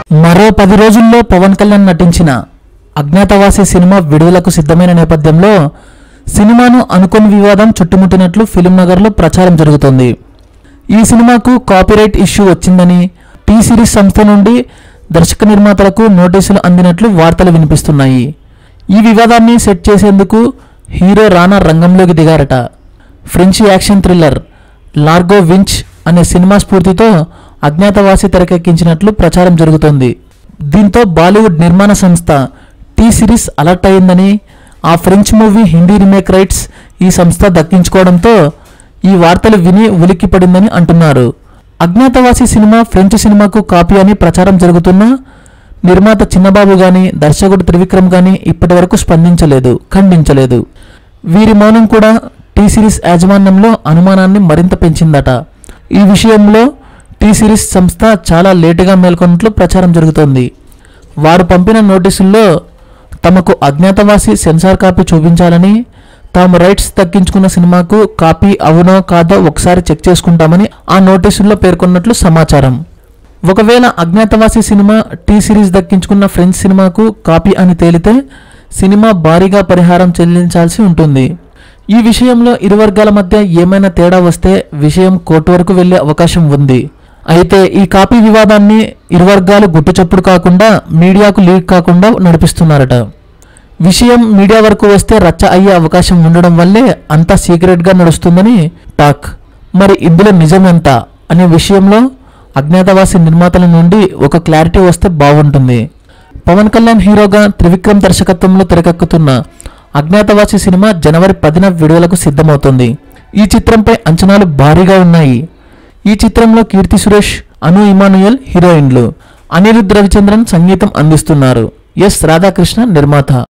మరో పది రోజుల్లో పవన్ కళ్యాణ్ నటించిన అజ్ఞాతవాసి సినిమా విడుదలకు సిద్ధమైన నేపథ్యంలో సినిమాను అనుకోని వివాదం చుట్టుముట్టినట్లు ఫిలిం నగర్లో ప్రచారం జరుగుతోంది ఈ సినిమాకు కాపీరైట్ ఇష్యూ వచ్చిందని టీ సిరీస్ సంస్థ నుండి దర్శక నిర్మాతలకు నోటీసులు అందినట్లు వార్తలు వినిపిస్తున్నాయి ఈ వివాదాన్ని సెట్ చేసేందుకు హీరో రానా రంగంలోకి దిగారట French action thriller Largo Winch అనే సినిమా స్ఫూర్తితో అజ్ఞాతవాసి తెరకెక్కించినట్లు ప్రచారం జరుగుతోంది దీంతో బాలీవుడ్ నిర్మాణ సంస్థ టీ సిరీస్ అలర్ట్ అయిందని ఆ French movie Hindi remake rights ఈ సంస్థ దక్కించుకోవడంతో ఈ వార్తలు విని ఉలిక్కిపడిందని అంటున్నారు అజ్ఞాతవాసి సినిమా ఫ్రెంచ్ సినిమాకు కాపీ అని ప్రచారం జరుగుతున్నా నిర్మాత చిన్నబాబు గాని దర్శకుడు త్రివిక్రమ్ గాని ఇప్పటివరకు స్పందించలేదు ఖండించలేదు వీరి మౌనం కూడా టీ సిరీస్ యాజమాన్యంలో అనుమానాన్ని మరింత పెంచిందట ఈ విషయంలో టీ సిరీస్ సంస్థ చాలా లేటుగా మేల్కొన్నట్లు ప్రచారం జరుగుతోంది వారు పంపిన నోటీసుల్లో తమకు అజ్ఞాతవాసి సెన్సార్ కాపీ చూపించాలని తాము రైట్స్ దక్కించుకున్న సినిమాకు కాపీ అవునో కాదో ఒకసారి చెక్ చేసుకుంటామని ఆ నోటీసుల్లో పేర్కొన్నట్లు సమాచారం ఒకవేళ అజ్ఞాతవాసి సినిమా టీ సిరీస్ దక్కించుకున్న ఫ్రెంచ్ సినిమాకు కాపీ అని తేలితే సినిమా భారీగా పరిహారం చెల్లించాల్సి ఉంటుంది ఈ విషయంలో ఇరు వర్గాల మధ్య ఏమైనా తేడా వస్తే విషయం కోర్టు వరకు వెళ్లే అవకాశం ఉంది అయితే ఈ కాపీ వివాదాన్ని ఇరు వర్గాలు గుట్టుచప్పుడు కాకుండా మీడియాకు లీక్ కాకుండా నడిపిస్తున్నారట విషయం మీడియా వరకు వస్తే రచ్చ అయ్యే అవకాశం ఉండడం వల్లే అంతా సీక్రెట్గా నడుస్తుందని టాక్ మరి ఇందులో నిజం ఎంత అనే విషయంలో అజ్ఞాతవాసి నిర్మాతల నుండి ఒక క్లారిటీ వస్తే బాగుంటుంది పవన్ కళ్యాణ్ హీరోగా త్రివిక్రమ్ దర్శకత్వంలో తెరకెక్కుతున్న అజ్ఞాతవాసి సినిమా జనవరి పదిన విడుదలకు సిద్ధమవుతుంది ఈ చిత్రంపై అంచనాలు భారీగా ఉన్నాయి ఈ చిత్రంలో కీర్తి సురేష్ అను ఇమానుయల్ హీరోయిన్లు అనిరుద్ రవిచంద్రన్ సంగీతం అందిస్తున్నారు ఎస్ రాధాకృష్ణ నిర్మాత